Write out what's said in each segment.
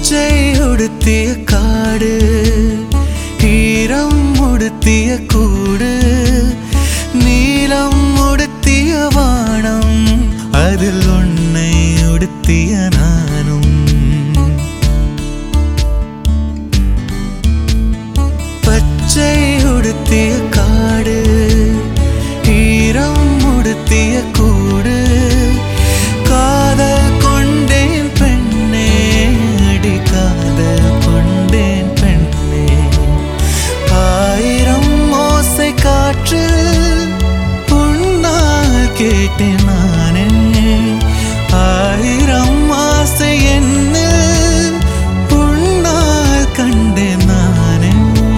பச்சை உடுத்திய காடு ஈரம் உடுத்திய கூடு நீலம் உடுத்திய வானம் அதில் உன்னை உடுத்திய நானும் பச்சை உடுத்திய காடு ஈரம் உடுத்திய கூடு காதல் கொண்டேன் பெண்ணே அடி காதல் கொண்டேன் பெண்ணே ஆயிரம் ஓசை காற்று உன்னால் கேட்டேன் நானே ஆயிரம் ஆசை என்ன உன்னால் கண்டேன் நானே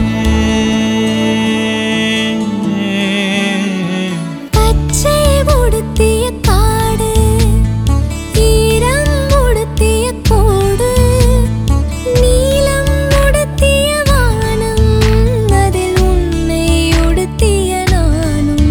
பச்சை உடுத்திய காடு ஈரம் உடுத்திய கோடு நீலம் உடுத்திய வானம் அதில் உன்னை உடுத்திய நானும்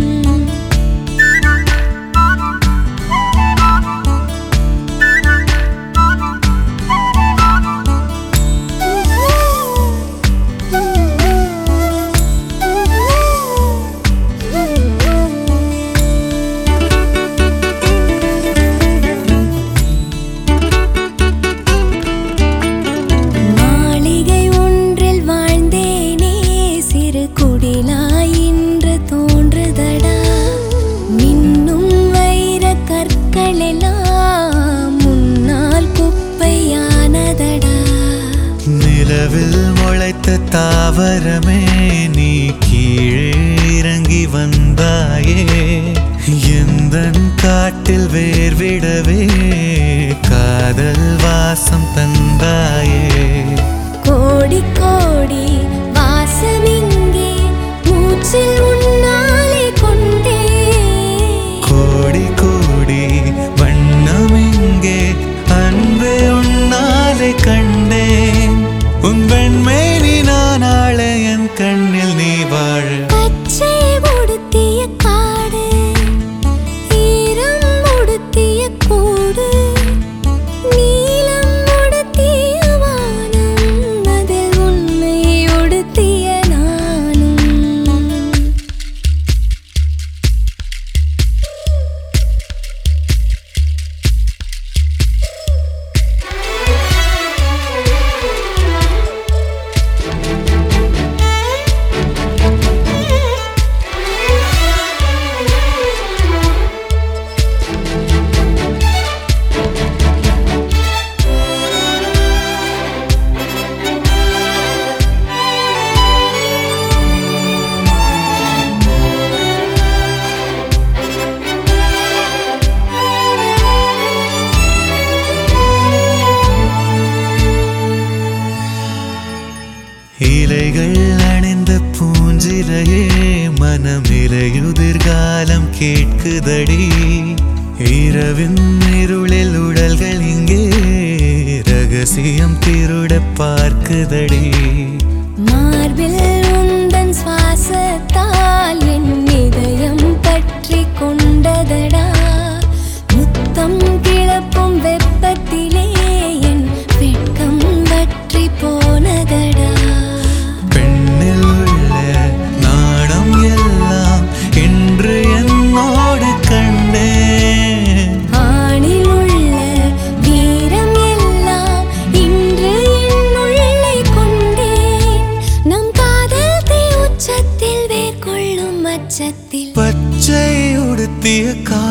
மாளிகை ஒன்றில் வாழ்ந்தேனே சிறு குடிலாய் இன்று தோன்றுதடா மின்னும் வைர கற்கள் எல்லாம் முன்னால் குப்பையானதடா நிலவில் முளைத்த தாவரமே நீ கீழே இறங்கி வந்தாயே எந்தன் காட்டில் வேர்விடவே காதல் வாசம் தந்தாயே கோடி கோடி வாசமிங்கே மூச்சில் உன்னாலே கொண்டே கோடி கோடி வண்ணம் இங்கே அன்பே உன்னாலே கண்டேன் உன் வெண்மேனி நான் ஆள என் கண்ணில் நீ வாழ பச்சை உடுத்திய காடு ஈரம் உடுத்திய கூடு நீலம் உடுத்திய வானம் அதில் உன்னை உடுத்திய நானும் இலைகள் அணிந்த பூஞ்சிலையே மனமிலையுதிர்காலம் கேட்குதடி இரவின் இருளில் உடல்கள் இங்கே ரகசியம் திருட பார்க்குதடி மார்பில் உந்தன் சுவாசத்தால் என் இதயம் பற்றி கொண்டதடா முத்தம் கிளப்பும் வெப்பத்திலே என் வெட்கம் வற்றி போனதடா பெண்ணில் உள்ள நாணம் எல்லாம் இன்று என்னோடு கண்டேன் ஆணில் உள்ள வீரம் எல்லாம் இன்று என்னுள்ளே கொண்டேன் நம் காதல் தீ உச்சத்தில் வேர்கொள்ளும் அச்சத்தில் பச்சை உடுத்திய கா